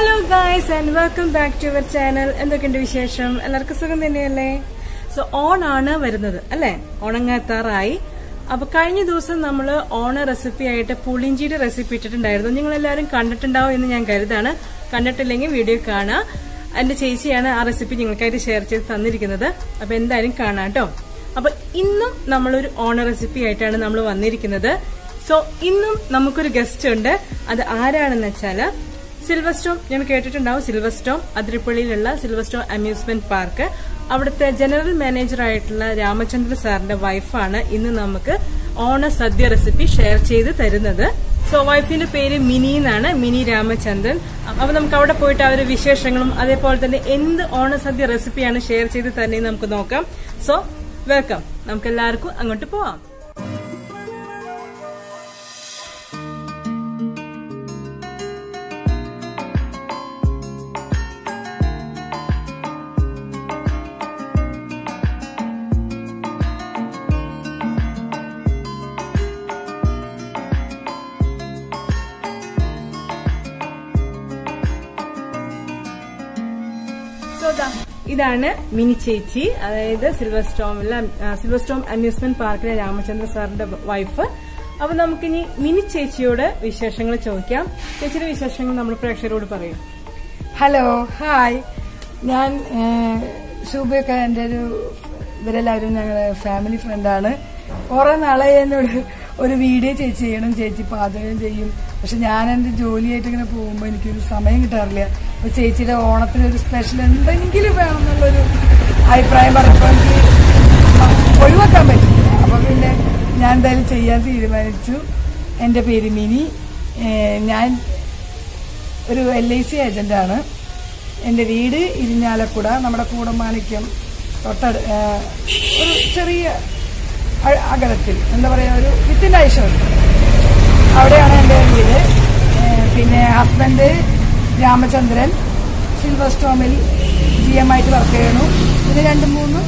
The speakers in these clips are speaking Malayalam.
Hello guys and welcome back to our channel എന്തൊക്കെയുണ്ട് വിശേഷം എല്ലാവർക്കും സുഖം തന്നെയല്ലേ സോ ഓണാണ് വരുന്നത് അല്ലേ ഓണങ്ങാത്താറായി അപ്പൊ കഴിഞ്ഞ ദിവസം നമ്മൾ ഓണ റെസിപ്പി ആയിട്ട് പുളിഞ്ചിയുടെ റെസിപ്പി ഇട്ടിട്ടുണ്ടായിരുന്നു നിങ്ങൾ എല്ലാവരും കണ്ടിട്ടുണ്ടാവും എന്ന് ഞാൻ കരുതാണ് കണ്ടിട്ടില്ലെങ്കിൽ വീഡിയോ കാണാം എന്റെ ചേച്ചിയാണ് ആ റെസിപ്പി നിങ്ങൾക്കായിട്ട് ഷെയർ ചെയ്ത് തന്നിരിക്കുന്നത് അപ്പൊ എന്തായാലും കാണാം കേട്ടോ അപ്പൊ ഇന്നും നമ്മളൊരു ഓണ റെസിപ്പി ആയിട്ടാണ് നമ്മൾ വന്നിരിക്കുന്നത് സോ ഇന്നും നമുക്കൊരു ഗസ്റ്റ് ഉണ്ട് അത് ആരാണെന്ന് വെച്ചാല് സിൽവർ സ്റ്റോം ഞാൻ കേട്ടിട്ടുണ്ടാവും സിൽവർ സ്റ്റോം അതിരപ്പള്ളിയിലുള്ള സിൽവർ സ്റ്റോം അമ്യൂസ്മെന്റ് പാർക്ക് അവിടുത്തെ ജനറൽ മാനേജർ ആയിട്ടുള്ള രാമചന്ദ്ര സാറിന്റെ വൈഫാണ് ഇന്ന് നമുക്ക് ഓണ സദ്യ റെസിപ്പി ഷെയർ ചെയ്ത് തരുന്നത് സോ വൈഫിന്റെ പേര് മിനി എന്നാണ് മിനി രാമചന്ദ്രൻ അപ്പൊ നമുക്ക് അവിടെ പോയിട്ട് അവരുടെ വിശേഷങ്ങളും അതേപോലെ തന്നെ എന്ത് ഓണസദ്യ റെസിപ്പിയാണ് ഷെയർ ചെയ്ത് തന്നെ നമുക്ക് നോക്കാം സോ വെൽക്കം നമുക്ക് എല്ലാവർക്കും അങ്ങോട്ട് പോവാം സോ ദാ ഇതാണ് മിനി ചേച്ചി അതായത് സിൽവർ സ്റ്റോമിലെ സിൽവർ സ്റ്റോം അമ്യൂസ്മെന്റ് പാർക്കിലെ രാമചന്ദ്ര സാറിന്റെ വൈഫ് അപ്പൊ നമുക്കിനി മിനി ചേച്ചിയോട് വിശേഷങ്ങൾ ചോദിക്കാം ചേച്ചിയുടെ വിശേഷങ്ങൾ നമ്മൾ പ്രേക്ഷകരോട് പറയും ഹലോ ഹായ് ഞാൻ ശുഭയൊക്കെ എൻ്റെ ഒരു ഇവരെല്ലാവരും ഞങ്ങളുടെ ഫാമിലി ഫ്രണ്ടാണ് കുറെ നാളായി എന്നോട് ഒരു വീഡിയോ ചേച്ചി ചെയ്യണം ചേച്ചി പാചകം ചെയ്യും പക്ഷെ ഞാൻ എൻ്റെ ജോലിയായിട്ട് ഇങ്ങനെ പോകുമ്പോൾ എനിക്കൊരു സമയം കിട്ടാറില്ല അപ്പൊ ചേച്ചിയുടെ ഓണത്തിന് ഒരു സ്പെഷ്യൽ എന്തെങ്കിലും വേണം എന്നുള്ളൊരു അഭിപ്രായം പറഞ്ഞപ്പോൾ എനിക്ക് ഒഴിവാക്കാൻ പറ്റില്ല അപ്പൊ പിന്നെ ഞാൻ എന്തായാലും ചെയ്യാൻ തീരുമാനിച്ചു എൻ്റെ പേര് മിനി ഏഹ് ഞാൻ ഒരു എൽ ഐ സി ഏജന്റാണ് എൻ്റെ വീട് ഇരിഞ്ഞാലക്കുട നമ്മുടെ കൂടമാണിക്യം തൊട്ടട ആ, ഒരു ചെറിയ അ- അകലത്തിൽ എന്താ പറയുക ഒരു വിത്തിൻ ഐശ്വർ അവിടെയാണ് എൻ്റെ വീട് ഏ, പിന്നെ ഹസ്ബൻഡ് രാമചന്ദ്രൻ സിൽവർ സ്റ്റോമിൽ ജി എം ആയിട്ട് വർക്ക് ചെയ്യണു പിന്നെ രണ്ട് മൂന്ന്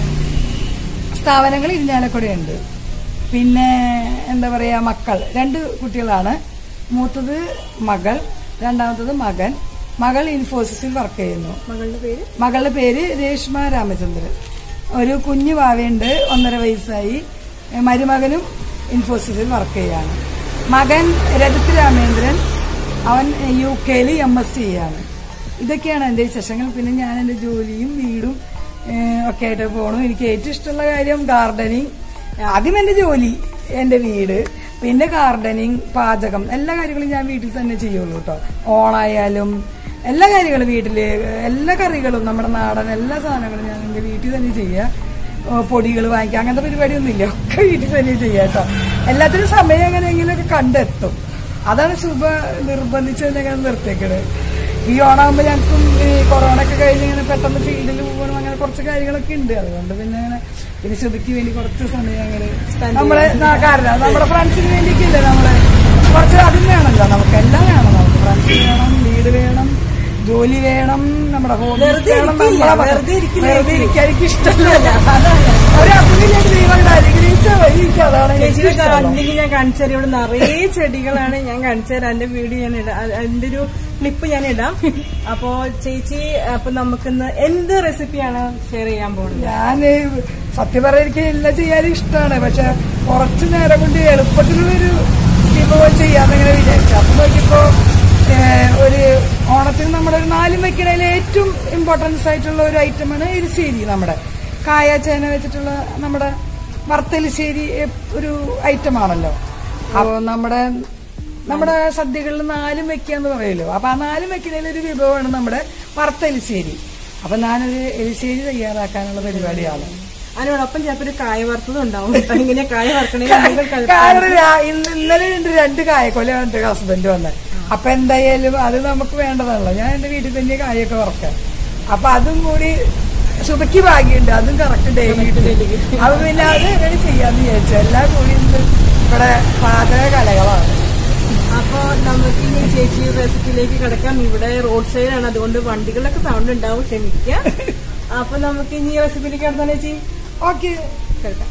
സ്ഥാപനങ്ങൾ ഇരിഞ്ഞാലക്കുടയുണ്ട് പിന്നെ എന്താ പറയാ മക്കൾ രണ്ട് കുട്ടികളാണ് മൂത്തത് മകൾ രണ്ടാമത്തത് മകൻ മകൾ ഇൻഫോസിസിൽ വർക്ക് ചെയ്യുന്നു മകളുടെ പേര് മകളുടെ പേര് രേഷ്മ രാമചന്ദ്രൻ ഒരു കുഞ്ഞു വാവയുണ്ട് ഒന്നര വയസ്സായി എ, മരുമകനും ഇൻഫോസിസിൽ വർക്ക് ചെയ്യാണ് മകൻ രജത് രാമേന്ദ്രൻ അവൻ യു കെയിൽ എം എസ് ടി ആണ് ഇതൊക്കെയാണ് എൻ്റെ വിശേഷങ്ങൾ പിന്നെ ഞാൻ എൻ്റെ ജോലിയും വീടും ഏ, ഒക്കെ ആയിട്ട് പോണു എനിക്ക് ഏറ്റവും ഇഷ്ടമുള്ള കാര്യം ഗാർഡനിങ് ആദ്യം എൻ്റെ ജോലി എൻ്റെ വീട് പിന്നെ ഗാർഡനിങ് പാചകം എല്ലാ കാര്യങ്ങളും ഞാൻ വീട്ടിൽ തന്നെ ചെയ്യുള്ളൂ കേട്ടോ ഓണായാലും എല്ലാ കാര്യങ്ങളും വീട്ടില് എല്ലാ കറികളും നമ്മുടെ നാടൻ എല്ലാ സാധനങ്ങളും ഞാൻ എൻ്റെ വീട്ടിൽ തന്നെ ചെയ്യുക പൊടികൾ വാങ്ങിക്കുക അങ്ങനത്തെ പരിപാടിയൊന്നുമില്ല ഒക്കെ വീട്ടിൽ തന്നെ ചെയ്യുക കേട്ടോ എല്ലാത്തിനും സമയം എങ്ങനെയെങ്കിലുമൊക്കെ കണ്ടെത്തും അതാണ് ശുഭ നിർബന്ധിച്ചത് ഞങ്ങൾ നിർത്തിയേക്കണത് ഈ ഓണാകുമ്പോൾ ഞങ്ങൾക്കും ഈ കൊറോണ ഒക്കെ കഴിഞ്ഞ് ഇങ്ങനെ പെട്ടെന്ന് ഫീൽഡിൽ പോകണം അങ്ങനെ കുറച്ച് കാര്യങ്ങളൊക്കെ ഉണ്ട് അതുകൊണ്ട് പിന്നെ അങ്ങനെ പിന്നെ ശുഭയ്ക്ക് വേണ്ടി കുറച്ച് സമയം അങ്ങനെ നമ്മളെ നാ- കാരണം നമ്മുടെ ഫ്രണ്ട്സിന് വേണ്ടിയിട്ടില്ലേ നമ്മള് കുറച്ച് അതും വേണമല്ലോ നമുക്ക് എല്ലാം വേണം നമുക്ക് ഫ്രണ്ട്സ് വേണം വീട് വേണം ജോലി വേണം നമ്മുടെ ഹോബീസ് വെറുതെ വേണം ഇരിക്കില്ല, നമ്മളെ വെറുതെ ഇരിക്കില്ല വെറുതെ ഇരിക്കാൻ എനിക്ക് ഇഷ്ടമല്ല ഒരു അസുഖമില്ലാത്ത ദൈവം അനുഗ്രഹിച്ചാൽ മതി എനിക്ക് അതാണ് എനിക്ക് ചേച്ചിയുടെ ഇഷ്ടം ഗാർഡനിങ് ഞാൻ കാണിച്ചു തരാം ഇവിടെ നിറയെ ചെടികളാണ് ഞാൻ കാണിച്ചു തരാം എന്റെ വീഡിയോ ഞാൻ ഇടാം അത് അതിന്റെ ഒരു ക്ലിപ്പ് ഞാൻ ഇടാം അപ്പോ ചേച്ചി അപ്പൊ നമുക്കിന്ന് എന്ത് റെസിപ്പിയാണ് ഷെയർ ചെയ്യാൻ പോകുന്നത് ഞാന് സത്യം പറയാൻ എനിക്ക് എല്ലാം ചെയ്യാനും ഇഷ്ടമാണ് പക്ഷെ കുറച്ച് നേരം കൊണ്ട് എളുപ്പത്തിലുള്ളൊരു വിഭവം ചെയ്യാന്നിങ്ങനെ വിചാരിച്ചു അപ്പൊ നോക്കിയപ്പോ ഏഹ്, ഒരു ഓണത്തിന് നമ്മുടെ ഒരു നാലും വെക്കണതിൽ ഏറ്റവും ഇമ്പോർട്ടൻസ് ആയിട്ടുള്ള ഒരു ഐറ്റമാണ് എരിശ്ശേരി നമ്മുടെ കായ ചേന വെച്ചിട്ടുള്ള നമ്മുടെ വറുത്തലിശ്ശേരി എ- ഒരു ഐറ്റമാണല്ലോ അപ്പോ നമ്മുടെ നമ്മുടെ സദ്യകളിൽ നാലും വെക്കാന്ന് പറയുമല്ലോ അപ്പൊ ആ നാലും വെക്കുന്നതിൽ ഒരു വിഭവമാണ് നമ്മുടെ വറുത്തലിശ്ശേരി അപ്പൊ ഞാനൊരു എലിശ്ശേരി തയ്യാറാക്കാനുള്ള പരിപാടിയാണ് അതിനോടൊപ്പം ചിലപ്പോ ഒരു കായ വറുത്തതും ഉണ്ടാവും ഇങ്ങനെ കായ വറുക്കണേ കാരണം രാ- ഇന്ന് ഇന്നലെ ഉണ്ട് രണ്ട് കായക്കൊല എന്റെ ഹസ്ബൻഡ് വന്നത് അപ്പൊ എന്തായാലും അത് നമുക്ക് വേണ്ടതാണല്ലോ ഞാൻ എന്റെ വീട്ടിൽ തന്നെ കായൊക്കെ വറക്കാം അപ്പൊ അതും കൂടി ശുഭയ്ക്ക് ഭാഗ്യമുണ്ട് അതും കറക്റ്റ് ഡെയിലി അപ്പൊ പിന്നെ അത് എങ്ങനെ ചെയ്യാന്ന് വിചാരിച്ചു എല്ലാം കൂടി ഇന്ന് ഇവിടെ പാചക കലകളാണ് അപ്പൊ നമുക്ക് ഇനി ചേച്ചി റെസിപ്പിയിലേക്ക് കിടക്കാം ഇവിടെ റോഡ് സൈഡാണ് അതുകൊണ്ട് വണ്ടികളൊക്കെ സൗണ്ട് ഉണ്ടാവും ക്ഷമിക്കുക അപ്പൊ നമുക്ക് ഇനി റെസിപ്പിയിലേക്ക് കിടന്നാ ചേച്ചി ഓക്കെ കിടക്കാം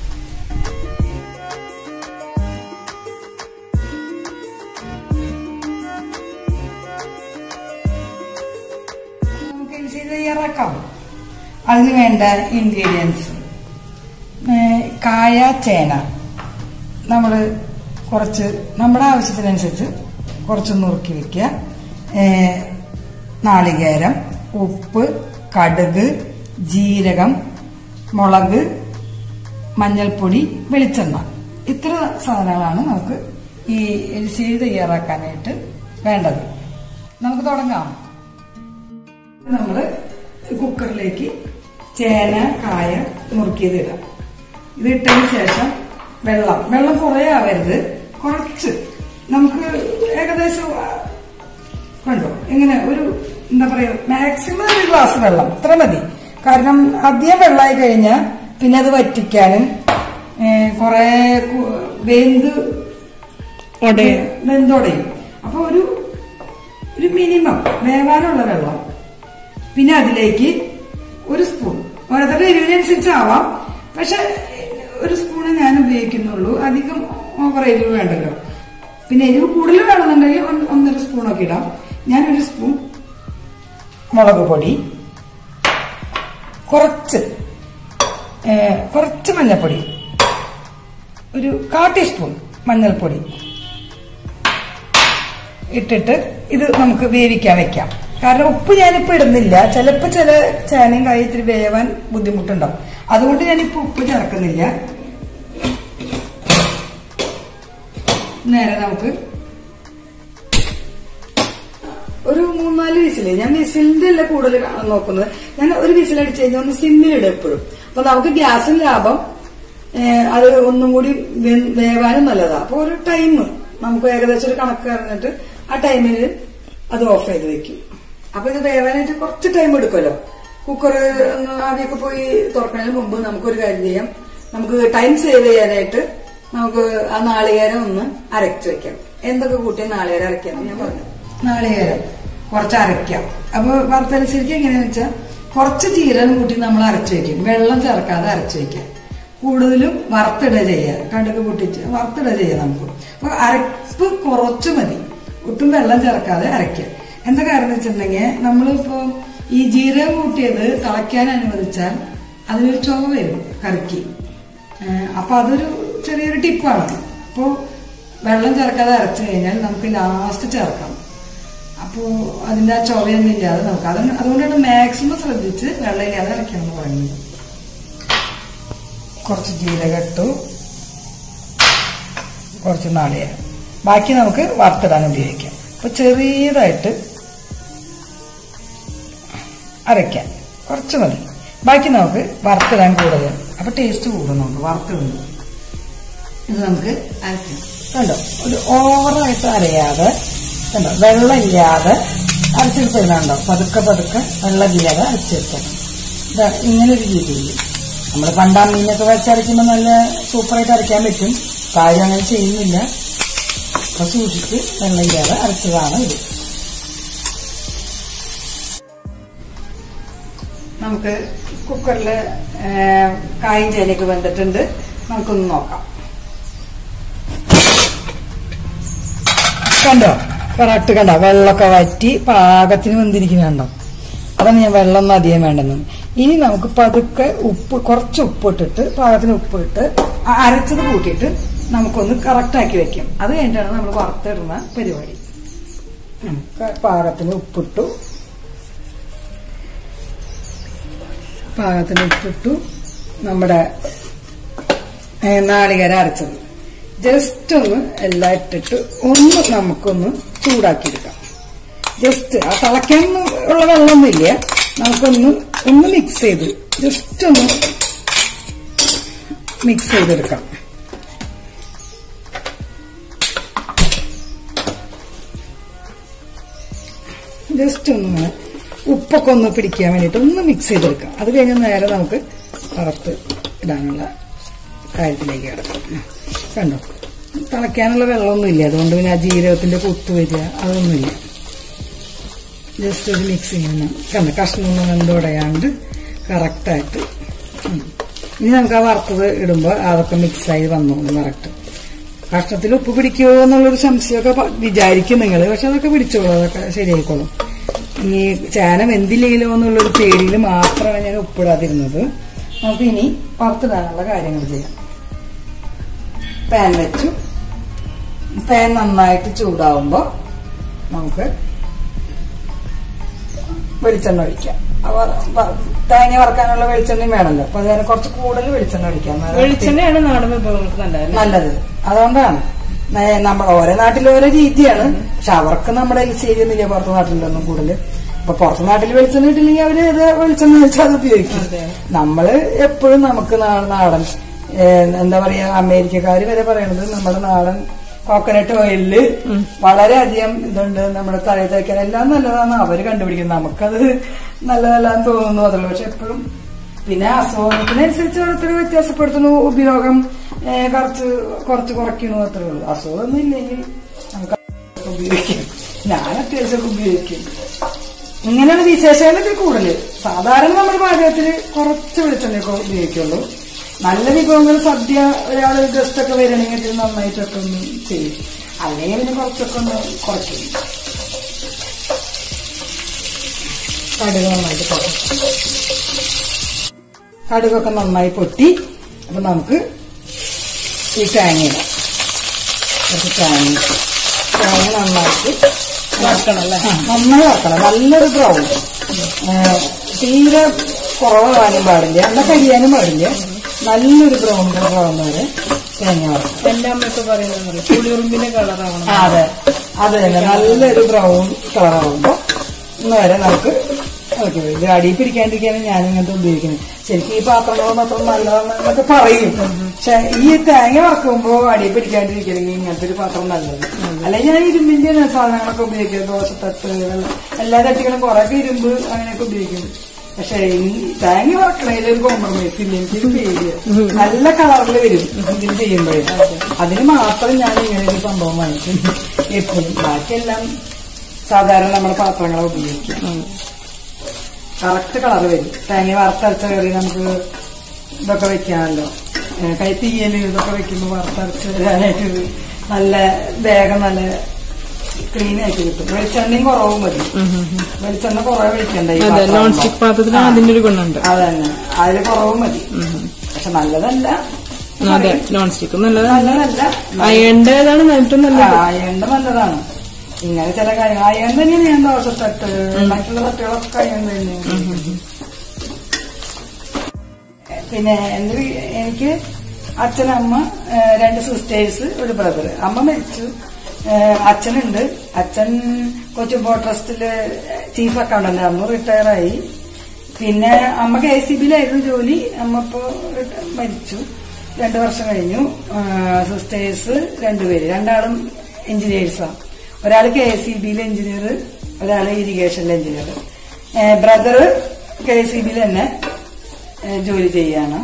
തയ്യാറാക്കാം അതിന് വേണ്ട ഇൻഗ്രീഡിയൻസ് കായ ചേന നമ്മൾ കുറച്ച് നമ്മുടെ ആവശ്യത്തിനനുസരിച്ച് കുറച്ച് നുറുക്കി വെക്കുക ഏ, നാളികേരം ഉപ്പ് കടുക് ജീരകം മുളക് മഞ്ഞൾപ്പൊടി വെളിച്ചെണ്ണ ഇത്ര സാധനങ്ങളാണ് നമുക്ക് ഈ എരിശ്ശേരി തയ്യാറാക്കാനായിട്ട് വേണ്ടത് നമുക്ക് തുടങ്ങാം നമ്മൾ കുക്കറിലേക്ക് ചേന കായ നുറുക്കിയത് ഇടാം ഇത് ഇട്ടതിന് ശേഷം വെള്ളം വെള്ളം കുറേ ആവരുത് കുറച്ച് നമുക്ക് ഏകദേശം ആ, കണ്ടോ ഇങ്ങനെ ഒരു എന്താ പറയാ മാക്സിമം ഒരു ഗ്ലാസ് വെള്ളം ഇത്ര മതി കാരണം അധികം വെള്ളമായി കഴിഞ്ഞാൽ പിന്നെ അത് വറ്റിക്കാനും കുറെ വെന്ത് ഉടയും. വെന്തുടയും അപ്പൊ ഒരു ഒരു മിനിമം വേവാനുള്ള വെള്ളം പിന്നെ അതിലേക്ക് ഒരു സ്പൂൺ ഓരോരുത്തരുടെ എരിവിനനുസരിച്ചാവാം പക്ഷെ ഒരു സ്പൂണ് ഞാൻ ഉപയോഗിക്കുന്നുള്ളൂ അധികം ഓവർ എരിവ് വേണ്ടല്ലോ പിന്നെ എരിവ് കൂടുതൽ വേണമെന്നുണ്ടെങ്കിൽ ഒന്ന് ഒന്നര സ്പൂണൊക്കെ ഇടാം ഞാനൊരു സ്പൂൺ മുളക് പൊടി കുറച്ച് ഏ, കുറച്ച് മഞ്ഞൾപ്പൊടി ഒരു കാ ടീസ്പൂൺ മഞ്ഞൾപ്പൊടി ഇട്ടിട്ട് ഇത് നമുക്ക് വേവിക്കാൻ വെക്കാം കാരണം ഉപ്പ് ഞാനിപ്പോ ഇടുന്നില്ല ചിലപ്പോ ചില ചേനയും കായ ഇത്തിരി വേവാൻ ബുദ്ധിമുട്ടുണ്ടാവും അതുകൊണ്ട് ഞാനിപ്പോ ഉപ്പ് ചേർക്കുന്നില്ല നേരെ നമുക്ക് ഒരു മൂന്നാല് വിസില് ഞാൻ വിസിലിന്റെ അല്ല കൂടുതൽ കാണാൻ നോക്കുന്നത് ഞാൻ ഒരു വിസിൽ അടിച്ചു കഴിഞ്ഞാൽ ഒന്ന് സിമ്മിലിടും എപ്പോഴും അപ്പൊ നമുക്ക് ഗ്യാസും ലാഭം ഏഹ് അത് ഒന്നും കൂടി വെ- വേവാനും നല്ലതാ അപ്പൊ ഒരു ടൈം നമുക്ക് ഏകദേശം ഒരു കണക്ക് അറിഞ്ഞിട്ട് ആ ടൈമിൽ അത് ഓഫ് ചെയ്ത് വെക്കും അപ്പൊ ഇത് വേവാനായിട്ട് കുറച്ച് ടൈം എടുക്കുമല്ലോ കുക്കർ ഒന്ന് ആദ്യമൊക്കെ പോയി തുറക്കുന്നതിന് മുമ്പ് നമുക്കൊരു കാര്യം ചെയ്യാം നമുക്ക് ടൈം സേവ് ചെയ്യാനായിട്ട് നമുക്ക് ആ നാളികേരം ഒന്ന് അരച്ചു വെക്കാം എന്തൊക്കെ കൂട്ടി നാളികേരം അരയ്ക്കാന്ന് ഞാൻ പറഞ്ഞു നാളികേരം കുറച്ച് അരയ്ക്കാം അപ്പൊ വറുത്തരച്ചിരിക്കും എങ്ങനെയാന്ന് വെച്ചാൽ കുറച്ച് ജീരകം കൂട്ടി നമ്മൾ അരച്ചു വെക്കും വെള്ളം ചേർക്കാതെ അരച്ചു വെക്കാം കൂടുതലും വറുത്തിട ചെയ്യുക കടുക് പൊട്ടിച്ച് വറുത്തിട ചെയ്യുക നമുക്ക് അപ്പൊ അരപ്പ് കുറച്ച് മതി ഒട്ടും വെള്ളം ചേർക്കാതെ അരയ്ക്കുക എന്താ കാരണം എന്ന് വെച്ചിട്ടുണ്ടെങ്കിൽ നമ്മളിപ്പോ ഈ ജീരകം കൂട്ടിയത് തിളയ്ക്കാൻ അനുവദിച്ചാൽ അതിനൊരു ചുവ വരും കറിക്ക് ഏഹ് അപ്പൊ അതൊരു ചെറിയൊരു ടിപ്പാണ് അപ്പോ വെള്ളം ചേർക്കാതെ അരച്ചു കഴിഞ്ഞാൽ നമുക്ക് ലാസ്റ്റ് ചേർക്കാം അപ്പോ അതിന്റെ ആ ചൊവയൊന്നും ഇല്ലാതെ നമുക്ക് അത് അതുകൊണ്ടാണ് മാക്സിമം ശ്രദ്ധിച്ച് വെള്ളം ഇല്ലാതെ അരയ്ക്കണം എന്ന് പറയുന്നത് കുറച്ച് ജീരകം ഇട്ടു കുറച്ച് നാളികേരം ബാക്കി നമുക്ക് വറുത്തിടാൻ ഉപയോഗിക്കാം അപ്പൊ ചെറിയതായിട്ട് അരയ്ക്കാം കുറച്ച് മതി ബാക്കി നമുക്ക് വറുത്തിടാൻ കൂടുതൽ അപ്പൊ ടേസ്റ്റ് കൂടും നമുക്ക് വറുത്തിടുന്നു ഇത് നമുക്ക് അരയ്ക്കാം കണ്ടോ ഒരു ഓവറായിട്ട് അരയാതെ കണ്ടോ വെള്ളമില്ലാതെ അരച്ചെടുത്തിരുന്നുണ്ടോ പതുക്കെ പതുക്കെ വെള്ളമില്ലാതെ അരച്ചെടുക്കണം ഇതാ ഇങ്ങനെ ഒരു രീതിയിൽ നമ്മൾ പണ്ടാം മീനൊക്കെ വെച്ചരയ്ക്കുമ്പോൾ നല്ല സൂപ്പറായിട്ട് അരയ്ക്കാൻ പറ്റും കാര്യം അങ്ങനെ ചെയ്യുന്നില്ല അപ്പൊ സൂക്ഷിച്ച് വെള്ളമില്ലാതെ അരച്ചതാണ് ഇത് നമുക്ക് കുക്കറിൽ കായും ചേനയൊക്കെ വെന്തിട്ടുണ്ട് നമുക്കൊന്ന് നോക്കാം കണ്ടോ കറക്റ്റ് കണ്ടോ വെള്ളമൊക്കെ വറ്റി പാകത്തിന് വെന്തിരിക്കുന്ന കണ്ടോ അതാണ് ഞാൻ വെള്ളം ഒന്നും അധികം വേണ്ടെന്ന് ഇനി നമുക്ക് പതുക്കെ ഉപ്പ് കുറച്ച് ഉപ്പ് ഇട്ടിട്ട് പാകത്തിന് ഉപ്പ് ഇട്ട് ആ അരച്ചത് കൂട്ടിയിട്ട് നമുക്കൊന്ന് കറക്റ്റ് ആക്കി വെക്കാം അത് കഴിഞ്ഞിട്ടാണ് നമ്മൾ വറുത്തിടുന്ന പരിപാടി ഉം. ക- പാകത്തിന് ഉപ്പിട്ടു പാകത്തിന് ഉപ്പിട്ടു നമ്മുടെ ഏ, നാളികേരം അരച്ചത് ജസ്റ്റ് ഒന്ന് എല്ലാം ഇട്ടിട്ട് ഒന്ന് നമുക്കൊന്ന് ചൂടാക്കിയെടുക്കാം ജസ്റ്റ് ആ തിളയ്ക്കാൻ ഉള്ള വെള്ളമൊന്നുമില്ല നമുക്കൊന്ന് ഒന്ന് മിക്സ് ചെയ്ത് ജസ്റ്റ് ഒന്ന് മിക്സ് ചെയ്തെടുക്കാം ജസ്റ്റ് ഒന്ന് ഉപ്പൊക്കെ ഒന്ന് പിടിക്കാൻ വേണ്ടിയിട്ട് ഒന്ന് മിക്സ് ചെയ്തെടുക്കാം അത് കഴിഞ്ഞ് നേരെ നമുക്ക് വറുത്ത് ഇടാനുള്ള കാര്യത്തിലേക്ക് കിടക്കാം കണ്ടോ തിളയ്ക്കാനുള്ള വെള്ളമൊന്നുമില്ല അതുകൊണ്ട് പിന്നെ ആ ജീരകത്തിന്റെ കുത്ത് വരിക അതൊന്നുമില്ല ജസ്റ്റ് ഒരു മിക്സ് ചെയ്യണം കണ്ടോ കഷ്ണമൊന്നും വെന്തുടയാണ്ട് കറക്റ്റായിട്ട് ഇനി നമുക്ക് ആ വറുത്തത് ഇടുമ്പോൾ അതൊക്കെ മിക്സായി വന്നോളും കറക്റ്റ് കഷ്ണത്തിൽ ഉപ്പ് പിടിക്കുമോ എന്നുള്ളൊരു സംശയമൊക്കെ പ- വിചാരിക്കും നിങ്ങൾ പക്ഷെ അതൊക്കെ പിടിച്ചോളൂ അതൊക്കെ ശരിയായിക്കോളും ഈ ചേന വെന്തില്ലെങ്കിലോ എന്നുള്ളൊരു പേടിയിൽ മാത്രമാണ് ഞാൻ ഉപ്പിടാതിരുന്നത് നമുക്ക് ഇനി പുറത്തിടാനുള്ള കാര്യങ്ങൾ ചെയ്യാം പാൻ വെച്ചു പാൻ നന്നായിട്ട് ചൂടാവുമ്പോൾ നമുക്ക് വെളിച്ചെണ്ണ ഒഴിക്കാം അപ്പൊ വ- തേങ്ങ വറക്കാനുള്ള വെളിച്ചെണ്ണയും വേണമല്ലോ അപ്പൊ അതിന് കുറച്ച് കൂടുതൽ വെളിച്ചെണ്ണ ഒഴിക്കാം എന്നാലേ വെളിച്ചെണ്ണയാണ് നാടൻ വിഭവങ്ങൾക്ക് നല്ലത് നല്ലത് അതുകൊണ്ടാണ് നേ- നമ്മുടെ ഓരോ നാട്ടിൽ ഓരോ രീതിയാണ് പക്ഷെ അവർക്ക് നമ്മുടെ ശരിയൊന്നുമില്ല പുറത്തെ നാട്ടിലൊന്നും കൂടുതൽ ഇപ്പൊ പുറത്തെ നാട്ടിൽ വെളിച്ചെണ്ണ ഇട്ടില്ലെങ്കിൽ അവര് ഇത് വെളിച്ചെണ്ണ വെച്ചാൽ അത് ഉപയോഗിക്കും നമ്മള് എപ്പോഴും നമുക്ക് നാ- നാടൻ ഏ, എന്താ പറയാ അമേരിക്കക്കാര് വരെ പറയണത് നമ്മുടെ നാടൻ കോക്കനട്ട് ഓയിലില് വളരെയധികം ഇതുണ്ട് നമ്മുടെ തലയിൽ തേക്കാൻ എല്ലാം നല്ലതാണ് അവര് കണ്ടുപിടിക്കുന്നത് നമുക്കത് നല്ലതല്ലാന്ന് തോന്നുന്നു അതുള്ളൂ പക്ഷെ എപ്പോഴും പിന്നെ അസുഖത്തിനനുസരിച്ച് ഓരോരുത്തർ വ്യത്യാസപ്പെടുത്തുന്നു ഉപയോഗം ഏ, കുറച്ച് കുറച്ച് കുറയ്ക്കണു അത്രേ ഉള്ളൂ അസുഖമൊന്നും ഇല്ലെങ്കിൽ നമുക്ക് ഉപയോഗിക്കാം ഞാൻ അത്യാവശ്യം ഉപയോഗിക്കും ഇങ്ങനെയുള്ള വിശേഷങ്ങളൊക്കെ കൂടുതൽ സാധാരണ നമ്മുടെ പാചകത്തിൽ കുറച്ച് വെളിച്ചെണ്ണയൊക്കെ ഉപയോഗിക്കുള്ളൂ നല്ല വിഭവങ്ങൾ സദ്യ ഒരാൾ ഗസ്റ്റ് ഒക്കെ വരണമെങ്കിൽ ഇത് നന്നായിട്ടൊക്കെ ഒന്ന് ചെയ്യും അല്ലെങ്കിൽ പിന്നെ കുറച്ചൊക്കെ ഒന്ന് കുറയ്ക്കും കടുക് നന്നായിട്ട് കുറയ്ക്കും കടുകൊക്കെ നന്നായി പൊട്ടി അപ്പൊ നമുക്ക് ഈ തേങ്ങ ഇടാം കുറച്ച് തേങ്ങ തേങ്ങ നന്നായിട്ട് വറക്കണം അല്ലേ ആ, നന്നായി വറക്കണം നല്ലൊരു ബ്രൗൺ തീരെ കുറവാകാനും പാടില്ല എന്നാൽ കരിയാനും പാടില്ല നല്ലൊരു ബ്രൗൺ കളറാവുന്ന വരെ തേങ്ങ വറക്കണം എന്റെ അമ്മയൊക്കെ പറയുന്നത് പുളിയുറുമ്പിന്റെ കളറാവണം ആ, അതെ അത് തന്നെ നല്ലൊരു ബ്രൗൺ കളറാവുമ്പോ ഇന്ന് വരെ നമുക്ക് ഓക്കെ ഇത് അടിയിൽ പിടിക്കാണ്ടിരിക്കാണ് ഞാൻ ഇങ്ങനത്തെ ഉപയോഗിക്കുന്നത് ശരിക്കും ഈ പാത്രങ്ങൾ മാത്രം നല്ലതാണെന്നൊക്കെ പറയും പക്ഷെ ഈ തേങ്ങ വറക്കുമ്പോ അടിയിൽ പിടിക്കാണ്ടിരിക്കണമെങ്കിൽ ഇങ്ങനത്തെ ഒരു പാത്രം നല്ലത് അല്ലെങ്കിൽ ഞാൻ ഇരുമ്പിന്റെ സാധനങ്ങളൊക്കെ ഉപയോഗിക്കും ദോശത്തട്ട് വെള്ളം- എല്ലാ തട്ടികളും കുറെയൊക്കെ ഇരുമ്പ് അങ്ങനെയൊക്കെ ഉപയോഗിക്കും പക്ഷെ ഈ തേങ്ങ വറക്കണതിൽ ഒരു കോംപ്രമൈസ് ഇല്ല എനിക്കൊരു പേടിയ നല്ല കളറിൽ വരും ഇതിൽ ചെയ്യുമ്പോഴേ അതിന് മാത്രം ഞാൻ ഇങ്ങനെ ഒരു സംഭവം വാങ്ങിക്കും എപ്പോഴും ബാക്കിയെല്ലാം സാധാരണ നമ്മുടെ പാത്രങ്ങളെ ഉപയോഗിക്കും കറക്റ്റ് കളർ വരും തേങ്ങ വറുത്തരച്ച കറി നമുക്ക് ഇതൊക്കെ വെക്കാമല്ലോ ഏഹ് കൈ തീയല് ഇതൊക്കെ വെക്കുമ്പോൾ വറുത്തരച്ച് വരാനായിട്ട് ഇത് നല്ല വേഗം നല്ല ക്ലീൻ ആയിട്ട് കിട്ടും വെളിച്ചെണ്ണയും കുറവും മതി വെളിച്ചെണ്ണ കുറവ് ഒഴിക്കണ്ട ഈ അതെ പാത്രമാകുമ്പോ. നോൺ സ്റ്റിക് പാത്രത്തിന് അതിന്റെ ഒരു ഗുണമുണ്ട് അതന്നെ അതില് കുറവും മതി പക്ഷെ നല്ലതല്ല അതെ നോൺ സ്റ്റിക്ക് നല്ലതാണ് നല്ലതല്ല അയണിന്റെ ഏതാണ് ഏറ്റവും നല്ലത് അയണ്ട നല്ലതാണ് ഇങ്ങനെ ചില കാര്യങ്ങൾ അയൺ തന്നെയാണ് ഞാൻ ദോശത്തട്ട് മറ്റുള്ള തട്ടുകളൊക്കെ അയൺ തന്നെയാണ് പിന്നെ എന്റെ വീ- എനിക്ക് അച്ഛനമ്മ ഏഹ് രണ്ട് സിസ്റ്റേഴ്സ് ഒരു ബ്രദർ അമ്മ മരിച്ചു ഏഹ് അച്ഛനുണ്ട് അച്ഛൻ കൊച്ചുമ്പോ ട്രസ്റ്റില് ചീഫ് അക്കൗണ്ടന്റ് ആയിരുന്നു റിട്ടയർ ആയി പിന്നെ അമ്മ കെ സി ബിയിലായിരുന്നു ജോലി അമ്മ ഇപ്പോ റിട്ട- മരിച്ചു രണ്ടു വർഷം കഴിഞ്ഞു സിസ്റ്റേഴ്സ് രണ്ടുപേര് രണ്ടാളും എഞ്ചിനീയേഴ്സാണ് ഒരാൾ കെ എസ് സി ബിയിലെ എഞ്ചിനീയർ ഒരാൾ ഇറിഗേഷനിലെ engineer brother K S C ബിയിൽ തന്നെ ഏഹ് ജോലി ചെയ്യാണ്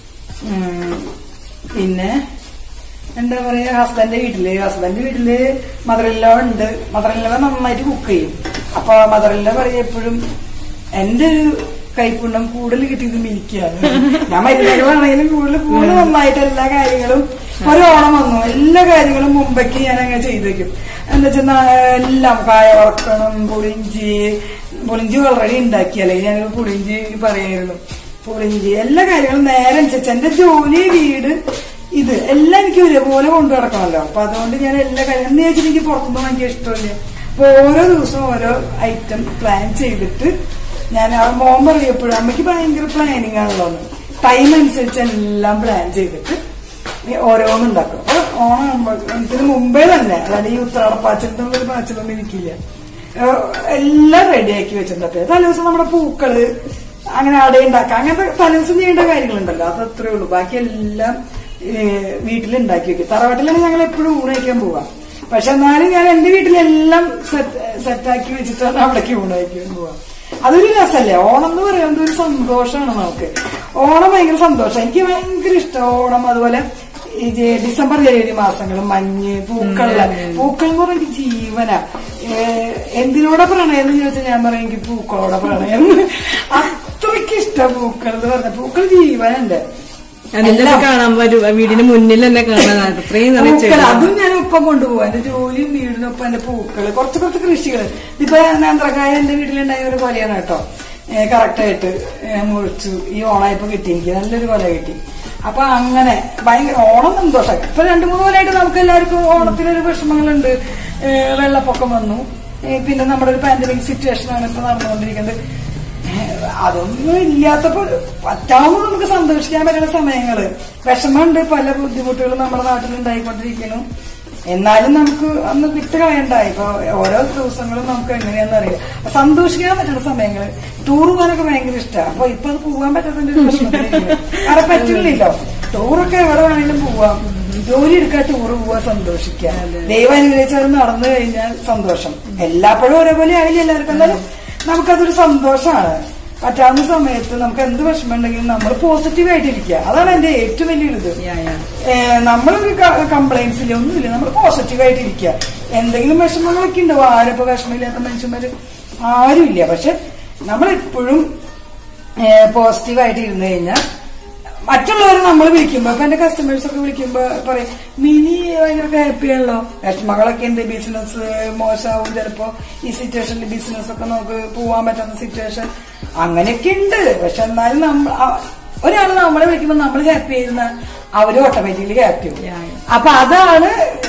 ഉം, പിന്നെ എന്താ പറയാ ഹസ്ബൻഡ് വീട്ടില് ഹസ്ബൻഡ് വീട്ടില് മദറില്ലോ ഉണ്ട് മദറില്ലോ നന്നായിട്ട് കുക്ക് ചെയ്യും അപ്പൊ മദറില്ലോ പറയും എപ്പോഴും എന്റെ ഒരു കൈപ്പുണ്ണം കൂടുതൽ കിട്ടിയത് മിനിക്കാണ് ഞാൻ മരുന്നുകളാണെങ്കിലും കൂടുതൽ കൂടുതൽ നന്നായിട്ട് എല്ലാ കാര്യങ്ങളും ഒരു ഓണം വന്നു എല്ലാ കാര്യങ്ങളും മുമ്പേക്ക് ഞാൻ അങ്ങനെ ചെയ്തു വെക്കും എന്താ വെച്ചാൽ എല്ലാം കായ വറക്കണം പുളിഞ്ചി പുളിഞ്ചി ഓൾറെഡി ഉണ്ടാക്കി അല്ലെങ്കിൽ ഞാൻ പുളിഞ്ചി പറയായിരുന്നു പുളിഞ്ചി എല്ലാ കാര്യങ്ങളും നേരെ അനുസരിച്ച് എന്റെ ജോലി വീട് ഇത് എല്ലാം എനിക്ക് ഒരേപോലെ കൊണ്ടു നടക്കണമല്ലോ അപ്പൊ അതുകൊണ്ട് ഞാൻ എല്ലാ കാര്യങ്ങളും എന്ന് വെച്ചാൽ എനിക്ക് പുറത്തുനിന്ന് വാങ്ങിയ ഇഷ്ടമില്ല അപ്പൊ ഓരോ ദിവസവും ഓരോ ഐറ്റം പ്ലാൻ ചെയ്തിട്ട് ഞാൻ ആ മോൻ പറയും എപ്പോഴും അമ്മയ്ക്ക് ഭയങ്കര പ്ലാനിങ് ആണല്ലോ ടൈം അനുസരിച്ച് എല്ലാം പ്ലാൻ ചെയ്തിട്ട് ഈ ഓരോന്നും ഉണ്ടാക്കും അപ്പൊ ഓണം ആകുമ്പോൾ എനിക്കിത് മുമ്പേ തന്നെ അതായത് ഈ ഉത്രാടപ്പാച്ചിലൊന്നും ഒരു പാച്ചിലൊന്നും എനിക്കില്ല ഏഹ് എല്ലാം റെഡിയാക്കി വെച്ചിട്ടുണ്ട് തലേദിവസം നമ്മുടെ പൂക്കള് അങ്ങനെ അടയുണ്ടാക്കാം അങ്ങനത്തെ തലേദിവസം ചെയ്യേണ്ട കാര്യങ്ങളുണ്ടല്ലോ അത് അത്രേ ഉള്ളൂ ബാക്കി എല്ലാം ഏഹ് വീട്ടിലുണ്ടാക്കി വെക്കും തറവാട്ടിലാണ് ഞങ്ങൾ എപ്പോഴും ഊണ് കഴിക്കാൻ പോവാം പക്ഷെ എന്നാലും ഞാൻ എന്റെ വീട്ടിലെല്ലാം സെറ്റ് സെറ്റാക്കി വെച്ചിട്ടാണ് അവിടേക്ക് ഊണ് കഴിക്കാൻ പോവാം അതൊരു രസമല്ലേ ഓണം എന്ന് പറയുന്നത് ഒരു സന്തോഷമാണ് നമുക്ക് ഓണം ഭയങ്കര സന്തോഷം എനിക്ക് ഭയങ്കര ഇഷ്ടം ഓണം അതുപോലെ ഈ ജെ- ഡിസംബർ ജനുവരി മാസങ്ങളും മഞ്ഞ് പൂക്കളുടെ പൂക്കൾ എന്ന് പറയുന്നത് എനിക്ക് ജീവനാ ഏഹ് എന്തിനോടെ പ്രണയം എന്ന് ചോദിച്ചാൽ ഞാൻ പറയും എനിക്ക് പൂക്കളോടെ പ്രണയം അത്രയ്ക്ക് ഇഷ്ടം പൂക്കൾ എന്ന് പറഞ്ഞ പൂക്കൾ ജീവനുണ്ട് അതിന്റെ കാണാൻ വരും വീടിന് മുന്നിൽ തന്നെ കാണാൻ അത്രയും നിറയെ പൂക്കൾ ചെടി അതും ഞാൻ ഒപ്പം കൊണ്ടുപോകും എന്റെ ജോലിയും വീടിനൊപ്പം എന്റെ പൂക്കള് കുറച്ച് കുറച്ച് കൃഷികള് ഇതിപ്പോ നേന്ത്രക്കായ എന്റെ വീട്ടിലുണ്ടായ ഒരു കൊലയാണ് കേട്ടോ കറക്റ്റായിട്ട് മുറിച്ചു ഈ ഓണായപ്പോ കിട്ടി എനിക്ക് നല്ലൊരു കൊല കിട്ടി അപ്പൊ അങ്ങനെ ഭയങ്കര ഓണം സന്തോഷം ഇപ്പൊ രണ്ടു മൂന്ന് കൊല്ലമായിട്ട് നമുക്ക് എല്ലാവർക്കും ഓണത്തിനൊരു വിഷമങ്ങളുണ്ട് ഏ, വെള്ളപ്പൊക്കം വന്നു ഏ, പിന്നെ നമ്മുടെ ഒരു പാൻഡമിക് സിറ്റുവേഷൻ ആണ് ഇപ്പൊ നടന്നുകൊണ്ടിരിക്കുന്നത് ഏഹ് അതൊന്നും ഇല്ലാത്തപ്പോ പറ്റാവുന്ന നമുക്ക് സന്തോഷിക്കാൻ പറ്റുന്ന സമയങ്ങള് വിഷമമുണ്ട് പല ബുദ്ധിമുട്ടുകളും നമ്മുടെ നാട്ടിൽ ഉണ്ടായിക്കൊണ്ടിരിക്കുന്നു എന്നാലും നമുക്ക് അന്ന് വിട്ട് കളയണ്ടായി ഇപ്പൊ ഓരോ ദിവസങ്ങളും നമുക്ക് എങ്ങനെയാണെന്ന് അറിയില്ല അപ്പൊ സന്തോഷിക്കാൻ പറ്റുന്ന സമയങ്ങള് ടൂർ പോകാനൊക്കെ ഭയങ്കര ഇഷ്ടമാണ് അപ്പൊ ഇപ്പൊ അത് പോകാൻ പറ്റാത്തതിന്റെ ഒരു വിഷമത്തിലിരിക്കുന്നു. കാരണം പറ്റില്ലല്ലോ ടൂറൊക്കെ എവിടെ വേണമെങ്കിലും പോവാം ജോലി എടുക്കാൻ ടൂർ പോവാ സന്തോഷിക്കാം ദൈവം അനുഗ്രഹിച്ചത് നടന്നു കഴിഞ്ഞാൽ സന്തോഷം എല്ലാപ്പോഴും ഒരേപോലെ ആയില്ല എല്ലാവർക്കും എന്നാലും നമുക്കതൊരു സന്തോഷമാണ് പറ്റാവുന്ന സമയത്ത് നമുക്ക് എന്ത് വിഷമം ഉണ്ടെങ്കിലും നമ്മൾ പോസിറ്റീവ് ആയിട്ടിരിക്കുക അതാണ് എന്റെ ഏറ്റവും വലിയൊരു ഇത് യാ, യാ. ഏഹ് നമ്മളൊരു കംപ്ലൈൻസിൽ ഒന്നുമില്ല നമ്മൾ പോസിറ്റീവ് ആയിട്ടിരിക്കുക എന്തെങ്കിലും വിഷമങ്ങളൊക്കെ ഉണ്ടാവും ആരിപ്പോ വിഷമമില്ലാത്ത മനുഷ്യന്മാര് ആരുമില്ല പക്ഷെ നമ്മളെപ്പോഴും പോസിറ്റീവ് ആയിട്ട് ഇരുന്ന് കഴിഞ്ഞാൽ മറ്റുള്ളവർ നമ്മൾ വിളിക്കുമ്പോ ഇപ്പൊ എന്റെ കസ്റ്റമേഴ്സ് ഒക്കെ വിളിക്കുമ്പോ പറയും മിനി ഭയങ്കര ഹാപ്പിയാണല്ലോ വിഷമങ്ങളൊക്കെ ഉണ്ട് ബിസിനസ് മോശമാവും ചിലപ്പോ ഈ സിറ്റുവേഷനിൽ ബിസിനസ് ഒക്കെ നമുക്ക് പോവാൻ പറ്റുന്ന സിറ്റുവേഷൻ അങ്ങനെയൊക്കെ ഉണ്ട് പക്ഷെ എന്നാലും നമ്മൾ ഒരാൾ നമ്മളെ വിളിക്കുമ്പോൾ നമ്മൾ ഹാപ്പി ആയിരുന്ന അവരും ഓട്ടോമാറ്റിക്കലി ഹാപ്പി ആവും Yeah. അപ്പൊ അതാണ്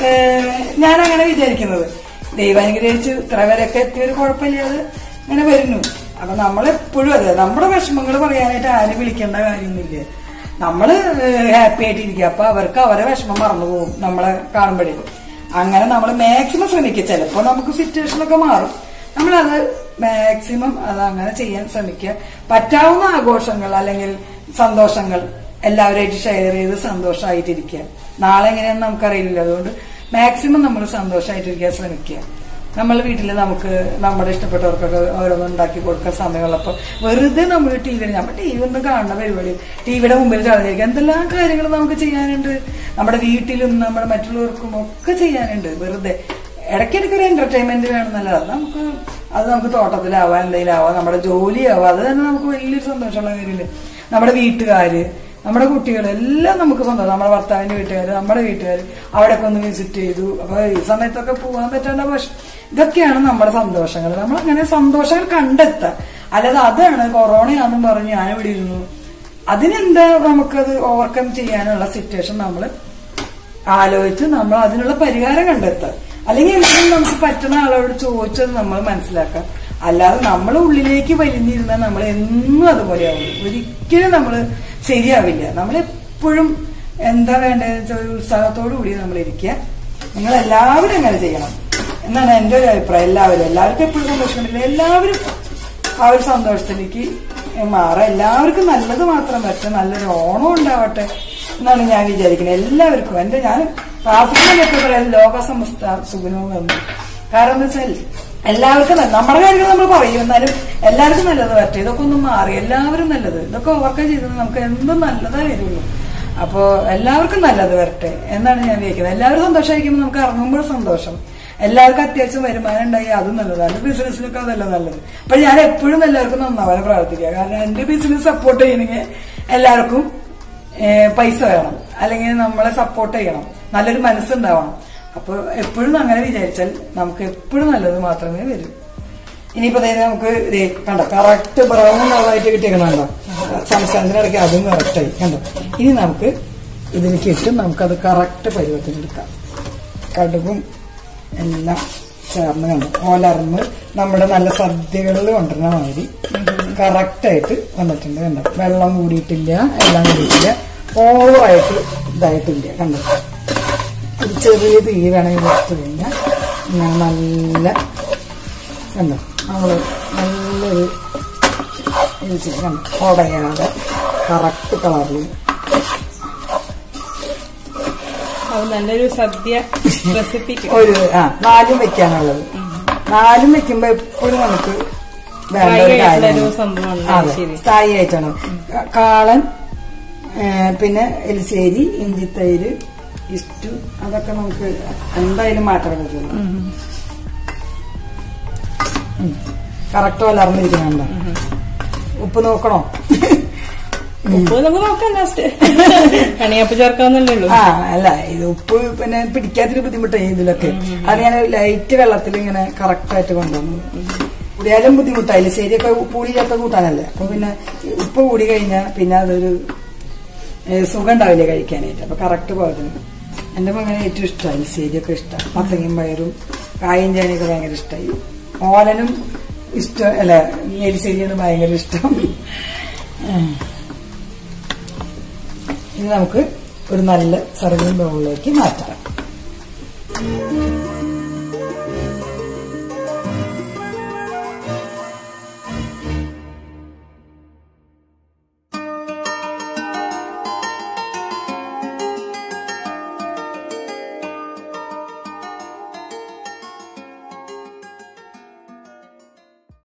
ഞാൻ അങ്ങനെ വിചാരിക്കുന്നത് ദൈവാനുഗ്രഹിച്ച് ഇത്ര വരെയൊക്കെ എത്തിയൊരു കുഴപ്പമില്ലാതെ അങ്ങനെ വരുന്നു അപ്പൊ നമ്മളെപ്പോഴും അതെ നമ്മുടെ വിഷമങ്ങൾ പറയാനായിട്ട് ആരും വിളിക്കേണ്ട കാര്യമൊന്നുമില്ല നമ്മള് ഹാപ്പി ആയിട്ടിരിക്കുക അപ്പൊ അവർക്ക് അവരെ വിഷമം മറന്നു പോകും നമ്മളെ കാണുമ്പോഴേ അങ്ങനെ നമ്മൾ മാക്സിമം ശ്രമിക്കുക ചിലപ്പോ നമുക്ക് സിറ്റുവേഷനൊക്കെ മാറും നമ്മളത് മാക്സിമം അത് അങ്ങനെ ചെയ്യാൻ ശ്രമിക്കുക പറ്റാവുന്ന ആഘോഷങ്ങൾ അല്ലെങ്കിൽ സന്തോഷങ്ങൾ എല്ലാവരുമായിട്ട് ഷെയർ ചെയ്ത് സന്തോഷമായിട്ടിരിക്കുക നാളെ എങ്ങനെയാണെന്ന് നമുക്കറിയില്ല അതുകൊണ്ട് മാക്സിമം നമ്മൾ സന്തോഷമായിട്ടിരിക്കാൻ ശ്രമിക്കുക നമ്മളെ വീട്ടിൽ നമുക്ക് നമ്മുടെ ഇഷ്ടപ്പെട്ടവർക്കൊക്കെ ഓരോന്നും ഉണ്ടാക്കി കൊടുക്കാൻ സമയമുള്ളപ്പോൾ വെറുതെ നമ്മൾ ടി വി നമ്മൾ ടി വി ഒന്നും കാണുന്ന പരിപാടി ടി വിയുടെ മുമ്പിൽ ചടഞ്ഞിരിക്കുക എന്തെല്ലാം കാര്യങ്ങൾ നമുക്ക് ചെയ്യാനുണ്ട് നമ്മുടെ വീട്ടിലും നമ്മുടെ മറ്റുള്ളവർക്കും ഒക്കെ ചെയ്യാനുണ്ട് വെറുതെ ഇടയ്ക്കിടയ്ക്ക് ഒരു എന്റർടൈൻമെന്റ് വേണമെന്നല്ല അത് നമുക്ക് അത് നമുക്ക് തോട്ടത്തിലാവാം എന്തെങ്കിലും ആവാം നമ്മുടെ ജോലിയാവാം അത് തന്നെ നമുക്ക് വലിയൊരു സന്തോഷമുള്ള കാര്യമില്ല നമ്മുടെ വീട്ടുകാര് നമ്മുടെ കുട്ടികൾ എല്ലാം നമുക്ക് സ്വന്തം നമ്മുടെ ഭർത്താവിന്റെ വീട്ടുകാർ നമ്മുടെ വീട്ടുകാർ അവിടെയൊക്കെ ഒന്ന് വിസിറ്റ് ചെയ്തു അപ്പൊ ഈ സമയത്തൊക്കെ പോകാൻ പറ്റാത്ത പക്ഷെ ഇതൊക്കെയാണ് നമ്മുടെ സന്തോഷങ്ങൾ നമ്മൾ അങ്ങനെ സന്തോഷങ്ങൾ കണ്ടെത്തുക അല്ലാതെ അതാണ് കൊറോണയാണെന്നും പറഞ്ഞ് ഞാൻ ഇവിടെ ഇരുന്നു അതിനെന്താ നമുക്കത് ഓവർകം ചെയ്യാനുള്ള സിറ്റുവേഷൻ നമ്മൾ ആലോചിച്ച് നമ്മൾ അതിനുള്ള പരിഹാരം കണ്ടെത്തുക അല്ലെങ്കിൽ എന്തെങ്കിലും നമുക്ക് പറ്റുന്ന ആളോട് ചോദിച്ചത് നമ്മൾ മനസ്സിലാക്കാം അല്ലാതെ നമ്മൾ ഉള്ളിലേക്ക് വലിഞ്ഞിരുന്നാൽ നമ്മൾ എന്നും അതുപോലെയാവും ഒരിക്കലും നമ്മൾ ശരിയാവില്ല നമ്മൾ എപ്പോഴും എന്താ വേണ്ടതെന്ന് വെച്ചാൽ ഒരു ഉത്സാഹത്തോടു കൂടി നമ്മൾ ഇരിക്കുക നിങ്ങൾ എല്ലാവരും അങ്ങനെ ചെയ്യണം എന്നാണ് എന്റെ ഒരു അഭിപ്രായം എല്ലാവരും എല്ലാവർക്കും എപ്പോഴും സന്തോഷിക്കണില്ല എല്ലാവരും ആ ഒരു സന്തോഷത്തിലേക്ക് മാറാം എല്ലാവർക്കും നല്ലത് മാത്രം പറ്റും നല്ലൊരു ഓണം ഉണ്ടാവട്ടെ എന്നാണ് ഞാൻ വിചാരിക്കുന്നത് എല്ലാവർക്കും എന്റെ ഞാൻ പ്രാർത്ഥിക്കുന്നതൊക്കെ പറയാം ലോക സമസ്ത സുഖനവും എന്ന് കാരണം എന്താ വെച്ചാൽ എല്ലാവർക്കും നല്ല- നമ്മുടെ കാര്യങ്ങൾ നമ്മൾ പറയും എന്നാലും എല്ലാവർക്കും നല്ലത് പറ്റും ഇതൊക്കെ ഒന്ന് മാറി എല്ലാവരും നല്ലത് ഇതൊക്കെ ഓവർകം ചെയ്തത് നമുക്ക് എന്തും നല്ലതേ വരുള്ളൂ അപ്പോ എല്ലാവർക്കും നല്ലത് വരട്ടെ എന്നാണ് ഞാൻ വിചാരിക്കുന്നത് എല്ലാവരും സന്തോഷമായിരിക്കുമ്പോൾ നമുക്ക് ഇറങ്ങുമ്പോൾ സന്തോഷം എല്ലാവർക്കും അത്യാവശ്യം വരുമാനം ഉണ്ടായി അതും നല്ലതാണ് ബിസിനസ്സിലൊക്കെ അതല്ല നല്ലത് അപ്പൊ ഞാൻ എപ്പോഴും എല്ലാവർക്കും നന്നാവാൻ പ്രാർത്ഥിക്കുക കാരണം എന്റെ ബിസിനസ് സപ്പോർട്ട് ചെയ്യണമെങ്കിൽ എല്ലാവർക്കും ഏഹ്, പൈസ വേണം അല്ലെങ്കിൽ നമ്മളെ സപ്പോർട്ട് ചെയ്യണം നല്ലൊരു മനസ്സുണ്ടാവണം അപ്പൊ എപ്പോഴും അങ്ങനെ വിചാരിച്ചാൽ നമുക്ക് എപ്പോഴും നല്ലത് മാത്രമേ വരൂ ഇനിയിപ്പോ ദേ നമുക്ക് ദേ കണ്ടോ കറക്റ്റ് ബ്രൗൺ കളറായിട്ട് കിട്ടിയേക്കണോ സംസ്ഥാനത്തിനിടയ്ക്ക് അതും കറക്റ്റായി കണ്ടോ ഇനി നമുക്ക് ഇതിലേക്ക് ഇട്ട് നമുക്കത് കറക്റ്റ് പരുവത്തിന് എടുക്കാം കടുകും എല്ലാം ചേർന്ന് കണ്ടു ഓലർന്ന് നമ്മുടെ നല്ല സദ്യകളിൽ കൊണ്ടുവരുന്ന മാതിരി കറക്റ്റായിട്ട് വന്നിട്ടുണ്ട് കണ്ടോ വെള്ളം കൂടിയിട്ടില്ല എല്ലാം കൂടിയിട്ടില്ല ഓവറായിട്ട് ഇതായിട്ടില്ല കണ്ടോ ഒരു ചെറിയ തീ വേണമെങ്കിൽ വെച്ച് കഴിഞ്ഞാൽ ഇങ്ങനെ നല്ല കണ്ടോ നമ്മള് നല്ലൊരു ഇത് ചെയ്യും കണ്ടോ ഉടയാതെ കറക്റ്റ് കളറിൽ അത് നല്ലൊരു സദ്യ റെസിപ്പിക്ക് ഒരു ആ നാലും വെക്കാനുള്ളത് നാലും വെക്കുമ്പോ എപ്പോഴും നമുക്ക് വേണ്ട ഒരു സ്ഥായിയായിട്ടുള്ള ഒരു കാര്യമാണ്. സംഭവമാണ്. അതെ ശരി. സ്ഥായി ആയിട്ടാണ് ക- കാളൻ ഏ, പിന്നെ എലിശ്ശേരി ഇഞ്ചിത്തൈര് ഇസ്റ്റു അതൊക്കെ നമുക്ക് എന്തായാലും മാറ്റാൻ പറ്റുള്ളൂ കറക്റ്റ് വലർന്നിരിക്കുന്നുണ്ടോ ഉപ്പ് നോക്കണോ ഉപ്പ് നമുക്ക് നോക്കാം ലാസ്റ്റ് കണിയപ്പ് ചേർക്കാന്നല്ലേ ഉള്ളൂ ആ അല്ല ഇത് ഉപ്പ് പിന്നെ പിടിക്കാത്തൊരു ബുദ്ധിമുട്ടായി ഇതിലൊക്കെ അത് ഞാൻ ലൈറ്റ് വെള്ളത്തിൽ ഇങ്ങനെ കറക്റ്റ് ആയിട്ട് കൊണ്ടുവന്നു കൂടിയാലും ബുദ്ധിമുട്ടായില്ല ശരിയൊക്കെ പുളി ചേർത്ത കൂട്ടാനല്ലേ അപ്പൊ പിന്നെ ഉപ്പ് കൂടി കഴിഞ്ഞാൽ പിന്നെ അതൊരു ഏ, സുഖം ഉണ്ടാവില്ല കഴിക്കാനായിട്ട് അപ്പൊ കറക്റ്റ് പോയതിന് എന്റെ മകനെ ഏറ്റവും ഇഷ്ടമായി ശരിയൊക്കെ ഇഷ്ടം മത്തങ്ങയും പയറും കായും ചേനയൊക്കെ ഭയങ്കര ഇഷ്ടമായി ഓലനും ഇഷ്ടം അല്ല എരിശ്ശേരിയാണ് ഭയങ്കര ഇഷ്ടം ഉം. ഇനി നമുക്ക് ഒരു നല്ല സർവിംഗ് ബൗളിലേക്ക് മാറ്റാം